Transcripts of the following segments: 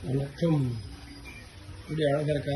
வணக்கம் இப்படி அழகா இருக்கா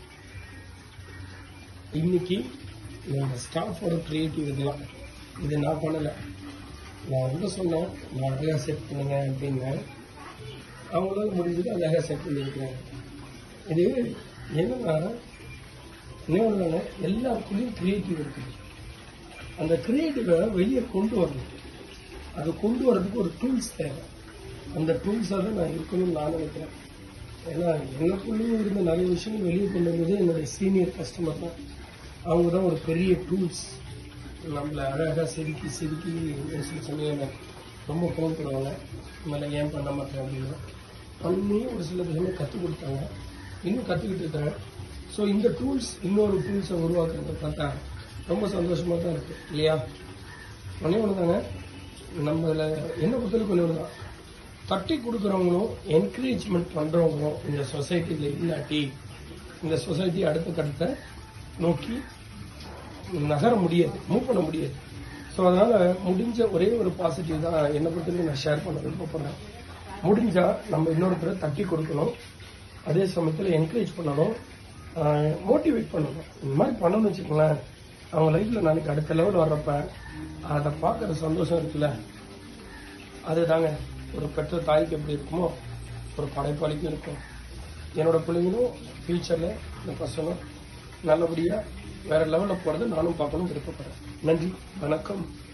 இன்னைக்கு நான் ஸ்டாஃபோட கிரியேட்டிவ் இதெல்லாம் இது நான் பண்ணலை நான் வந்து சொன்னேன் நான் அழகாக செட் பண்ணுங்க அப்படின்னு அவங்களால முடிஞ்சது அழகாக செட் பண்ணியிருக்கிறாங்க இது என்னன்னா இன்னொன்று எல்லாருக்குள்ளேயும் கிரியேட்டிவ் இருக்குது அந்த கிரியேட்டிவை வெளியே கொண்டு வரணும் அது கொண்டு வரதுக்கு ஒரு டூல்ஸ் தேவை அந்த டூல்ஸாக தான் நான் இருக்கணும்னு நான் நினைக்கிறேன் ஏன்னா எனக்குள்ளேயும் இருந்த நிறைய விஷயங்கள் வெளியே கொண்டு வந்தது என்னுடைய சீனியர் கஸ்டமர் தான் அவங்க தான் ஒரு பெரிய டூல்ஸ் நம்மளை அழகாக செதுக்கி செதுக்கி ஒரு சில சமயம் ரொம்ப கோவப்படுவாங்க மேலே ஏன் பண்ண மாட்டேன் அப்படின்னு பண்ணி ஒரு சில விஷயங்கள் கற்றுக் கொடுத்தாங்க இன்னும் கற்றுக்கிட்டு இருக்கிறேன் ஸோ இந்த டூல்ஸ் இன்னொரு டூல்ஸை உருவாக்குறத பார்த்தா ரொம்ப சந்தோஷமாக தான் இருக்குது இல்லையா ஒன்றே ஒன்று தாங்க நம்மள என்ன பொறுத்தவரைக்கும் ஒன்று ஒன்று தான் தட்டி கொடுக்குறவங்களும் என்கரேஜ்மெண்ட் பண்ணுறவங்களும் இந்த சொசைட்டியில் இல்லாட்டி இந்த சொசைட்டி அடுத்த கட்டத்தை நோக்கி நகர முடியாது மூவ் பண்ண முடியாது ஸோ அதனால முடிஞ்ச ஒரே ஒரு பாசிட்டிவ் தான் என்னை பொறுத்தவரைக்கும் நான் ஷேர் பண்ண விருப்பப்படுறேன் முடிஞ்சா நம்ம இன்னொருத்தரை தட்டி கொடுக்கணும் அதே சமயத்தில் என்கரேஜ் பண்ணணும் மோட்டிவேட் பண்ணணும் இந்த மாதிரி பண்ணணும்னு வச்சுக்கோங்களேன் அவங்க லைஃப்ல நாளைக்கு அடுத்த லெவல் வர்றப்ப அதை பார்க்குற சந்தோஷம் இருக்குல்ல அதுதாங்க ஒரு பெற்ற தாய்க்கு எப்படி இருக்குமோ ஒரு படைப்பாளிக்கும் இருக்கும் என்னோட பிள்ளைங்களும் ஃபியூச்சரில் இந்த பசங்களும் நல்லபடியாக வேற லெவலில் போகிறத நானும் பார்க்கணும் விருப்பப்படுறேன் நன்றி வணக்கம்